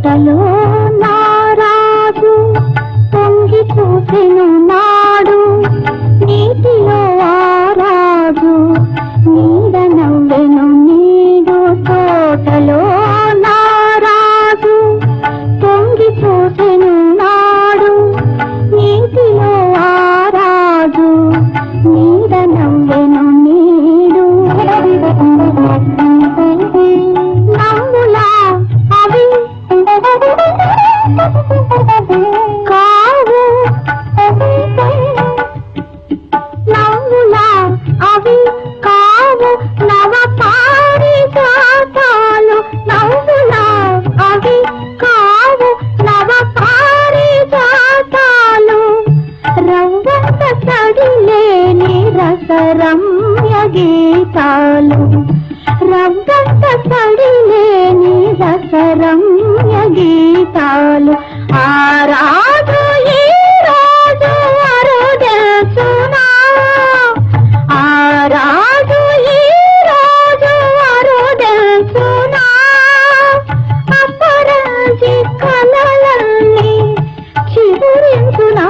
తోటలో నారాజు పొంగి చూసెను నాడు నీటిలో ఆరాజు నీడ నవ్వెను నీడు తోటలో నారాజు పొంగి చూసెను నాడు నీటిలో ఆరాజు నీడ నవ్వెను నీడు నవ్వులా అవి కావు నవ్వులా అవి కావు నవ పారిజాతాలు నవ్వులా అవి కావు నవ పారిజాతాలు రవ్వంత సడిలేని రసరమ్య గీతాలు రవ్వంత సడిలేని రసరమ్య గీతాలు ఆ రాజు ఈ రోజు అరుదెల్సునా ఆ రాజు ఈ రోజు అరుదెల్సునా అపరాజి కలలన్నీ చిగురించునా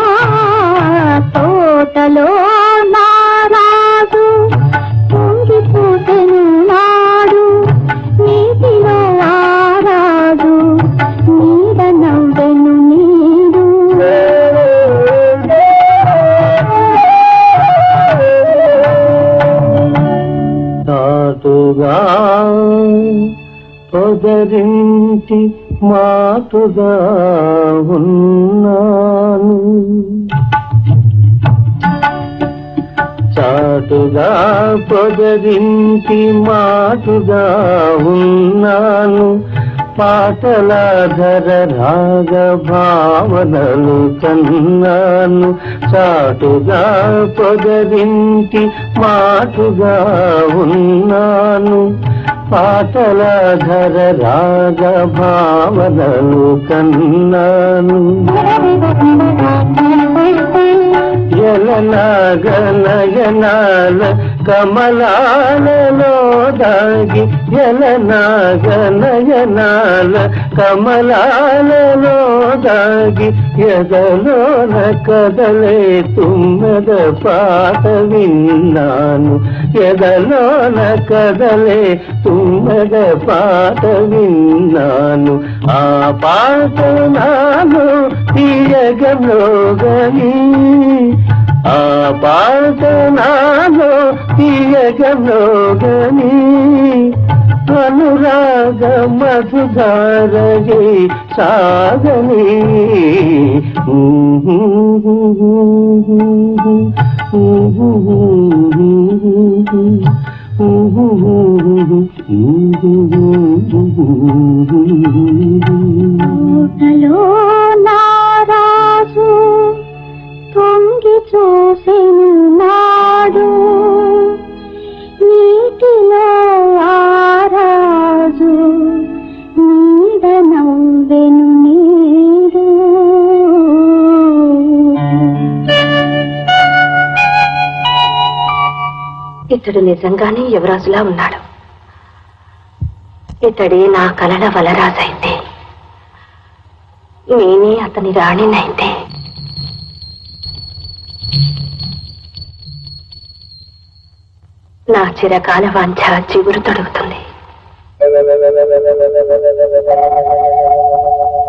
తోటలో నారాజు పొంగి పూసెను నాడు నీటిలో ఆరాజు నీడ నవ్వెను నీడు చాటుగా పొదరించి మాటుగా ఉన్నాను చాటుగా పొదరించి మాటుగా ఉన్నాను పాటల ధర రాగ భావనలు కన్నాను చాటుగా పొదరించి మాటుగా ఉన్నాను పాటల ధర రాగ భావనలు కన్నాను ఎలనాగనయనాల కమలాలలో దాగి ఎలనాగనయనాల కమలాలలో దాగి ఎదలోన కదలే తుమ్మెద పాట విన్నాను ఎదలోన కదలే తుమ్మెద పాట విన్నాను ఆ పాట నాలో తీయగలోగని ఆ పాట నాలో తీయగలోగని అనురాగ మధుధారగే సాగని తోటలో నారాజు పొంగి చూసెను నాడు నీటిలో ఆరాజు నీడ నవ్వెను నీడు ఇతడు నిజంగానే యువరాజులా ఉన్నాడు ఇతడే నా కలల వలరాజైతే నేనే అతని రాణినైతే నా చిరకాల వాంఛ చిగురు తొడుగుతుంది